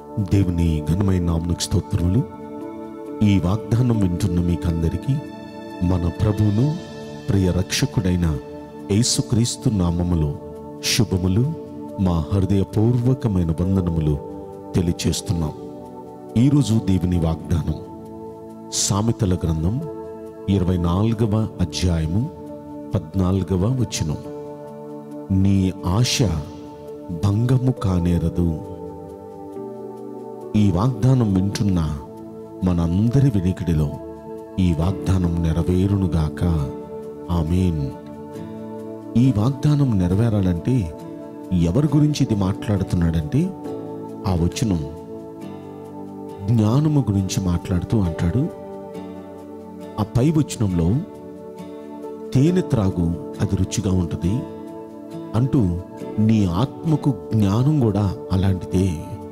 దేవుని ఘనమైన నామనికి స్తోత్రములు ఈ వాగ్దానం వింటున్న మీకందరికీ మన ప్రభువును ప్రియ రక్షకుడైన యేసుక్రీస్తు నామములో శుభములు మా హృదయపూర్వకమైన వందనములు తెలియచేస్తున్నాం ఈరోజు దేవుని వాగ్దానం సామెతల గ్రంథం ఇరవై నాలుగవ అధ్యాయము పద్నాలుగవ వచనం నీ ఆశ భంగము కానేరదు ఈ వాగ్దానం వింటున్న మనందరి వినికిడిలో ఈ వాగ్దానం నెరవేరునుగాక ఆమెన్ ఈ వాగ్దానం నెరవేరాలంటే ఎవరి గురించి ఇది మాట్లాడుతున్నాడంటే ఆ వచనం జ్ఞానము గురించి మాట్లాడుతూ అంటాడు ఆ పై వచనంలో తేనె త్రాగు అది రుచిగా ఉంటుంది అంటూ నీ ఆత్మకు జ్ఞానం కూడా అలాంటిదే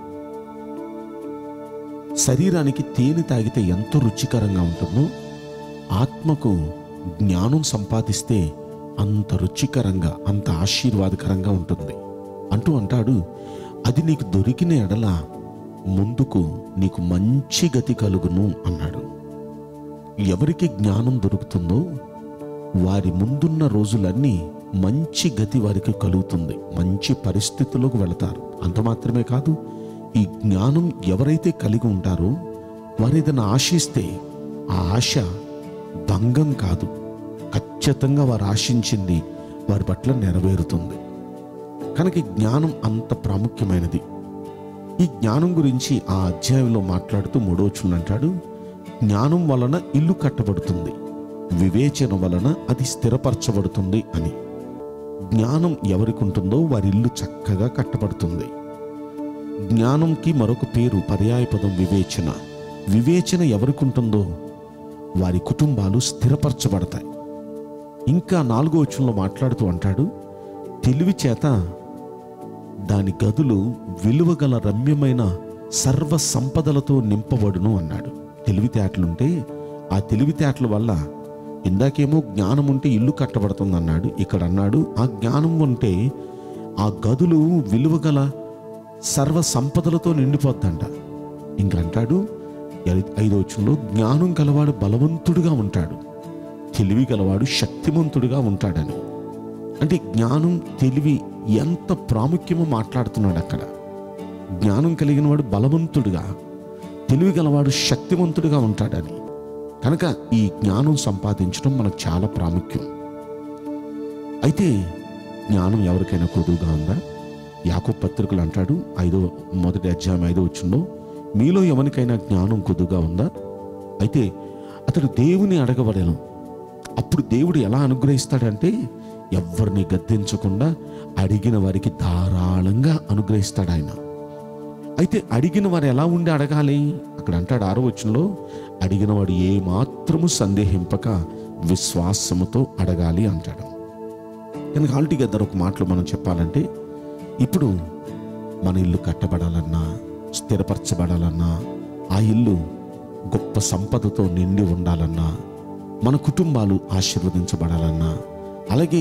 శరీరానికి తేనె తాగితే ఎంతో రుచికరంగా ఉంటుందో ఆత్మకు జ్ఞానం సంపాదిస్తే అంత రుచికరంగా అంత ఆశీర్వాదకరంగా ఉంటుంది అంటూ అంటాడు అది నీకు దొరికిన ఎడల ముందుకు నీకు మంచి గతి కలుగును అన్నాడు ఎవరికి జ్ఞానం దొరుకుతుందో వారి ముందున్న రోజులన్నీ మంచి గతి వారికి కలుగుతుంది మంచి పరిస్థితుల్లోకి వెళతారు అంత మాత్రమే కాదు ఈ జ్ఞానం ఎవరైతే కలిగి ఉంటారో వారు ఏదైనా ఆశిస్తే ఆ ఆశ భంగం కాదు ఖచ్చితంగా వారు ఆశించింది వారి పట్ల నెరవేరుతుంది కనుక ఈ జ్ఞానం అంత ప్రాముఖ్యమైనది ఈ జ్ఞానం గురించి ఆ అధ్యాయంలో మాట్లాడుతూ మూడోచులు అంటాడు జ్ఞానం వలన ఇల్లు కట్టబడుతుంది వివేచన వలన అది స్థిరపరచబడుతుంది అని జ్ఞానం ఎవరికి ఉంటుందో వారి ఇల్లు చక్కగా కట్టబడుతుంది జ్ఞానంకి మరొక పేరు పర్యాయపదం వివేచన వివేచన ఎవరికి ఉంటుందో వారి కుటుంబాలు స్థిరపరచబడతాయి ఇంకా నాలుగో వచనంలో మాట్లాడుతూ అంటాడు తెలివి చేత దాని గదులు విలువగల రమ్యమైన సర్వ సంపదలతో నింపబడును అన్నాడు తెలివితేటలుంటే ఆ తెలివితేటల వల్ల ఇందాకేమో జ్ఞానం ఉంటే ఇల్లు కట్టబడుతుంది అన్నాడు ఇక్కడ అన్నాడు ఆ జ్ఞానం ఉంటే ఆ గదులు విలువగల సర్వ సంపదలతో నిండిపోద్దంట ఇంకంటాడు ఐ- ఐదో వచనంలో జ్ఞానం గలవాడు బలవంతుడుగా ఉంటాడు తెలివి గలవాడు శక్తిమంతుడుగా ఉంటాడని అంటే జ్ఞానం తెలివి ఎంత ప్రాముఖ్యమో మాట్లాడుతున్నాడు అక్కడ జ్ఞానం కలిగిన వాడు బలవంతుడుగా తెలివి గలవాడు శక్తివంతుడుగా ఉంటాడని కనుక ఈ జ్ఞానం సంపాదించడం మనకు చాలా ప్రాముఖ్యం అయితే జ్ఞానం ఎవరికైనా కొదువుగా ఉందా యాకో పత్రికలు అంటాడు ఐదో మొదటి అధ్యాయం ఐదో వచ్చంలో మీలో ఎవరికైనా జ్ఞానం కొద్దుగా ఉందా అయితే అతడు దేవుని అడగబడను అప్పుడు దేవుడు ఎలా అనుగ్రహిస్తాడంటే ఎవరిని గద్దించకుండా అడిగిన వారికి ధారాళంగా అనుగ్రహిస్తాడు ఆయన అయితే అడిగిన వారు ఎలా ఉండి అడగాలి అక్కడ అంటాడు ఆరో వచనంలో అడిగిన వాడు ఏ మాత్రము సందేహింపక విశ్వాసముతో అడగాలి అంటాడు కనుక ఆల్ టుగెదర్ ఒక మాటలో మనం చెప్పాలంటే ఇప్పుడు మన ఇల్లు కట్టబడాలన్నా స్థిరపరచబడాలన్నా ఆ ఇల్లు గొప్ప సంపదతో నిండి ఉండాలన్నా మన కుటుంబాలు ఆశీర్వదించబడాలన్నా అలాగే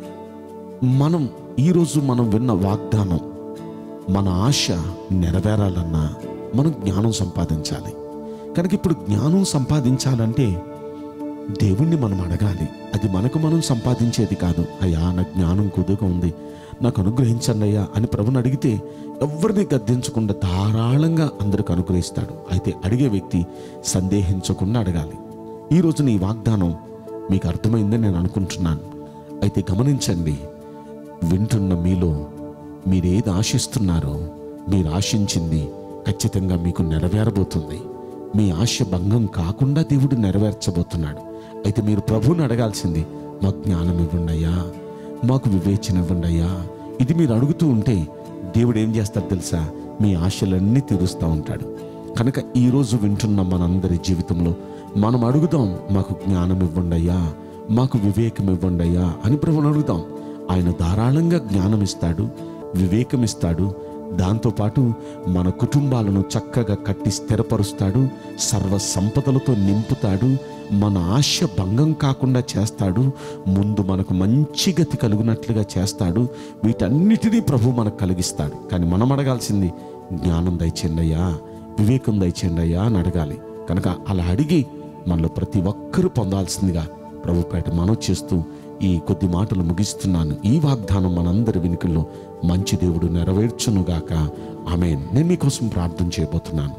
మనం ఈరోజు మనం విన్న వాగ్దానం మన ఆశ నెరవేరాలన్నా మనం జ్ఞానం సంపాదించాలి కనుక ఇప్పుడు జ్ఞానం సంపాదించాలంటే దేవుణ్ణి మనం అడగాలి అది మనకు మనం సంపాదించేది కాదు అయ్యా నా జ్ఞానం కుదుగా ఉంది నాకు అనుగ్రహించండి అయ్యా అని ప్రభుని అడిగితే ఎవరిని గద్దించకుండా ధారాళంగా అందరికి అనుగ్రహిస్తాడు అయితే అడిగే వ్యక్తి సందేహించకుండా అడగాలి ఈ రోజు నీ వాగ్దానం మీకు అర్థమైందని నేను అనుకుంటున్నాను అయితే గమనించండి వింటున్న మీలో మీరేది ఆశిస్తున్నారో మీరు ఆశించింది ఖచ్చితంగా మీకు నెరవేరబోతుంది మీ ఆశ భంగం కాకుండా దేవుడు నెరవేర్చబోతున్నాడు అయితే మీరు ప్రభువుని అడగాల్సింది మాకు జ్ఞానం ఇవ్వండి అయ్యా మాకు వివేచన ఇవ్వండి అయ్యా ఇది మీరు అడుగుతూ ఉంటే దేవుడు ఏం చేస్తాడు తెలుసా మీ ఆశలన్నీ తీరుస్తూ ఉంటాడు కనుక ఈరోజు వింటున్న మనందరి జీవితంలో మనం అడుగుదాం మాకు జ్ఞానం ఇవ్వండి అయ్యా మాకు వివేకం ఇవ్వండి అయ్యా అని ప్రభుని అడుగుదాం ఆయన ధారాళంగా జ్ఞానం ఇస్తాడు వివేకం ఇస్తాడు దాంతోపాటు మన కుటుంబాలను చక్కగా కట్టి స్థిరపరుస్తాడు సర్వ సంపదలతో నింపుతాడు మన ఆశ భంగం కాకుండా చేస్తాడు ముందు మనకు మంచి గతి కలుగునట్లుగా చేస్తాడు వీటన్నిటినీ ప్రభు మనకు కలిగిస్తాడు కానీ మనం అడగాల్సింది జ్ఞానం దయచేయండి అయ్యా వివేకం దయచేయండి అయ్యా అని అడగాలి కనుక అలా అడిగి మనలో ప్రతి ఒక్కరూ పొందాల్సిందిగా ప్రభుపేట మనవి చేస్తూ ఈ కొద్ది మాటలు ముగిస్తున్నాను ఈ వాగ్దానం మనందరి వెనుకల్లో మంచి దేవుడు నెరవేర్చునుగాక ఆమె నేను మీకోసం ప్రార్థన చేయబోతున్నాను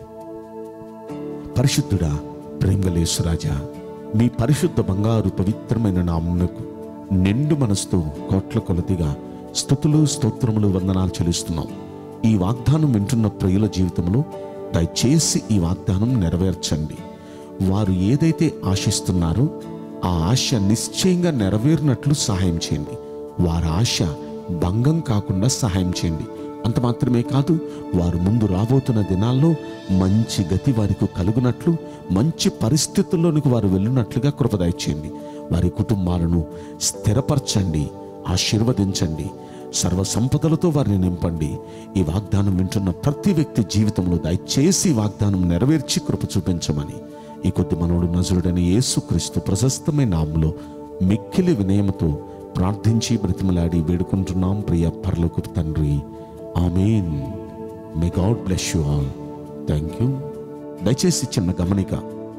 పరిశుద్ధుడా ప్రేమలేసురాజా మీ పరిశుద్ధ బంగారు పవిత్రమైన నామునకు నిండు మనసుతో కోట్ల కొలదిగా స్థుతులు స్తోత్రములు వందనాలు చెల్లిస్తున్నాం ఈ వాగ్దానం వింటున్న ప్రియుల జీవితంలో దయచేసి ఈ వాగ్దానం నెరవేర్చండి వారు ఏదైతే ఆశిస్తున్నారో ఆ ఆశ నిశ్చయంగా నెరవేరినట్లు సహాయం చేయండి వారి ఆశ భంగం కాకుండా సహాయం చేయండి అంత మాత్రమే కాదు వారు ముందు రాబోతున్న దినాల్లో మంచి గతి వారికి కలుగునట్లు మంచి పరిస్థితుల్లోనికి వారు వెళ్ళినట్లుగా కృపదయ చేయండి వారి కుటుంబాలను స్థిరపరచండి ఆశీర్వదించండి సర్వ సంపదలతో వారిని నింపండి ఈ వాగ్దానం వింటున్న ప్రతి వ్యక్తి జీవితంలో దయచేసి ఈ వాగ్దానం నెరవేర్చి కృప చూపించమని ఈ కొద్ది మనవుడు నజరుడని యేసుక్రీస్తు ప్రశస్తమైన నామంలో మిక్కిలి వినయముతో ప్రార్థించి బ్రతిమలాడి వేడుకుంటున్నాం ప్రియ పరలోకు తండ్రి amen may God bless you all thank you దయచేసి చిన్న గమనిక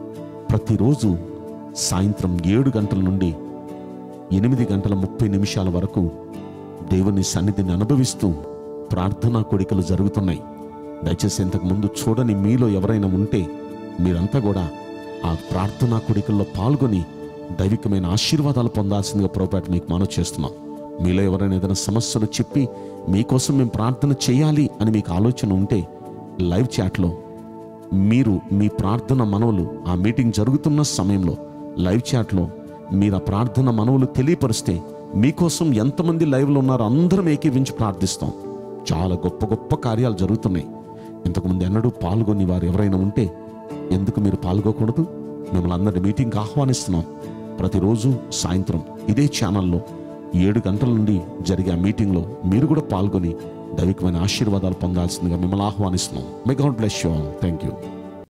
ప్రతిరోజు సాయంత్రం ఏడు గంటల నుండి ఎనిమిది గంటల ముప్పై నిమిషాల వరకు దేవుని సన్నిధిని అనుభవిస్తూ ప్రార్థనా కోడికలు జరుగుతున్నాయి దయచేసి ఇంతకు ముందు చూడని మీలో ఎవరైనా ఉంటే మీరంతా కూడా ఆ ప్రార్థనా కోడికల్లో పాల్గొని దైవికమైన ఆశీర్వాదాలు పొందాల్సిందిగా ప్రభుపేట మీకు మనవి చేస్తున్నాం మీలో ఎవరైనా ఏదైనా సమస్యలు చెప్పి మీకోసం మేము ప్రార్థన చేయాలి అని మీకు ఆలోచన ఉంటే లైవ్ చాట్లో మీరు మీ ప్రార్థన మనవులు ఆ మీటింగ్ జరుగుతున్న సమయంలో లైవ్ చాట్లో మీరు ఆ ప్రార్థన మనవులు తెలియపరిస్తే మీకోసం ఎంతమంది లైవ్లో ఉన్నారో అందరం ఏకీవించి ప్రార్థిస్తాం చాలా గొప్ప గొప్ప కార్యాలు జరుగుతున్నాయి ఇంతకుముందు ఎన్నడూ పాల్గొని వారు ఎవరైనా ఉంటే ఎందుకు మీరు పాల్గొకూడదు మిమ్మల్ని అందరి మీటింగ్కి ఆహ్వానిస్తున్నాం ప్రతిరోజు సాయంత్రం ఇదే ఛానల్లో ఏడు గంటల నుండి జరిగే ఆ మీటింగ్లో మీరు కూడా పాల్గొని దైవికమైన ఆశీర్వాదాలు పొందాల్సిందిగా మిమ్మల్ని ఆహ్వానిస్తున్నాం may God bless you all thank you